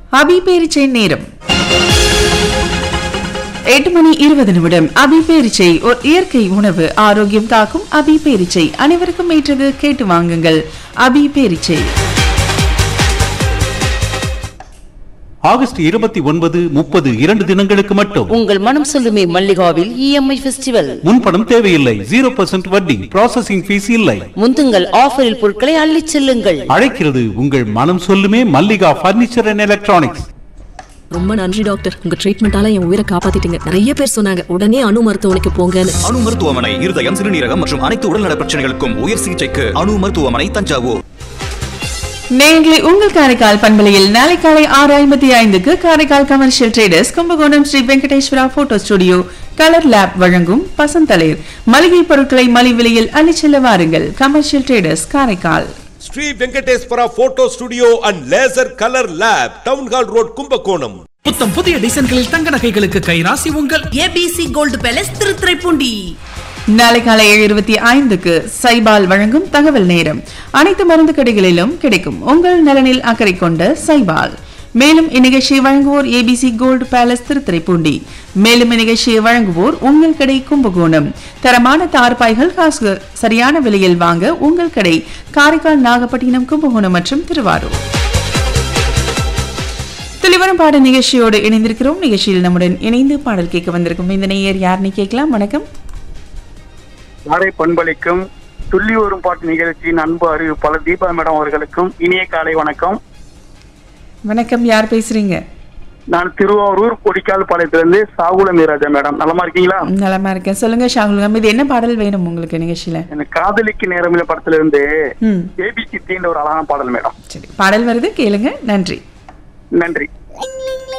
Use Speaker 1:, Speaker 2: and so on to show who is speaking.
Speaker 1: அபி பேரிச்சை நேரம் எட்டு மணி இருபது நிமிடம் அபி பேரிச்சை ஒரு இயற்கை உணவு ஆரோக்கியம் காக்கும் அபி பேரிச்சை அனைவருக்கும் ஏற்றது கேட்டு வாங்குங்கள் அபி பேரிச்சை
Speaker 2: ஆகஸ்ட் இருபத்தி ஒன்பது முப்பது இரண்டு தினங்களுக்கு மட்டும்
Speaker 3: உங்கள் மனம் சொல்லுமே மல்லிகாவில் இஎம்ஐ ஃபெஸ்டிவல்
Speaker 2: முன்பணம் தேவையில்லை ஜீரோ பர்சன்ட் வட்டி ப்ராசஸிங் ஃபீஸ் இல்லை
Speaker 3: முந்துங்கள் ஆஃபரில் பொருட்களை அள்ளிச் செல்லுங்கள்
Speaker 2: அழைக்கிறது உங்கள் மனம் சொல்லுமே மல்லிகா பர்னிச்சர் அண்ட் எலக்ட்ரானிக்ஸ்
Speaker 4: ரொம்ப நன்றி டாக்டர் உங்க ட்ரீட்மெண்டால என் உயிரை காப்பாத்திட்டீங்க நிறைய பேர் சொன்னாங்க உடனே அணு மருத்துவமனைக்கு போங்கன்னு
Speaker 5: அணு மருத்துவமனை இருதயம் சிறுநீரகம் மற்றும் அனைத்து உடல்நல பிரச்சனைகளுக்கும் உயர் சிகிச்சைக்கு அணு மருத்துவமனை தஞ்சாவூர்
Speaker 1: நேர்களை உங்கள் காரைக்கால் பண்பலையில் நாளை காலை ஆறு ஐம்பத்தி ஐந்துக்கு Karaikal commercial traders Kumbakonam Sri Venkateswara photo studio colour lab வழங்கும் பசந்தளிர் மளிகை பொருட்களை மலிவு விலையில் அள்ளிச்செல்ல வாருங்கள் commercial traders Karaikal
Speaker 6: Sri Venkateswara photo studio and laser colour lab town hall road Kumbakonam
Speaker 7: புத்தம் புதிய டிசைன்களில் தங்க நகைகளுக்கு கைராசி உங்கள்
Speaker 8: ஏபிசி கோல்டு பேலஸ் திருத்துறைப்பூண்டி
Speaker 1: நாளை காலை ஏழு இருபத்தி ஐந்துக்கு சைபால் வழங்கும் தகவல் நேரம் அனைத்து மருந்து கடைகளிலும் கிடைக்கும் உங்கள் நலனில் அக்கறை கொண்ட சைபால் மேலும் இந்நிகழ்ச்சியை வழங்குவோர் ஏபிசி கோல்டு பேலஸ் திருத்துறைப்பூண்டி மேலும் இந்நிகழ்ச்சியை வழங்குவோர் உங்கள் கடை கும்பகோணம் தரமான தார்பாய்கள் காசு சரியான விலையில் வாங்க உங்கள் கடை காரைக்கால் நாகப்பட்டினம் கும்பகோணம் மற்றும் திருவாரூர் தெளிவரும் பாட நிகழ்ச்சியோடு இணைந்திருக்கிறோம் நிகழ்ச்சியில் நம்முடன் இணைந்து பாடல் கேட்க வந்திருக்கும் இந்த நேயர் யாருன்னு கேட்கலாம் வணக்கம்
Speaker 9: நாடை பண்பளிக்கும் துள்ளி வரும் பாட்டு நிகழ்ச்சியின் அன்பு அறிவிப்பாளர் தீபா மேடம் அவர்களுக்கும் இனிய காலை வணக்கம்
Speaker 1: வணக்கம் யார் பேசுறீங்க
Speaker 9: நான் திருவாரூர் கொடிக்கால் பாளையத்திலிருந்து சாகுல மீராஜா மேடம் நலமா இருக்கீங்களா
Speaker 1: நலமா இருக்கேன் சொல்லுங்க ஷாகுல் இது என்ன பாடல் வேணும் உங்களுக்கு நிகழ்ச்சியில
Speaker 9: எனக்கு காதலிக்கு நேரமில்ல படத்துல இருந்து
Speaker 1: ம்
Speaker 9: ஏபிசி தீண்ட ஒரு அழகான பாடல் மேடம்
Speaker 1: சரி பாடல் வருது கேளுங்க நன்றி
Speaker 9: நன்றி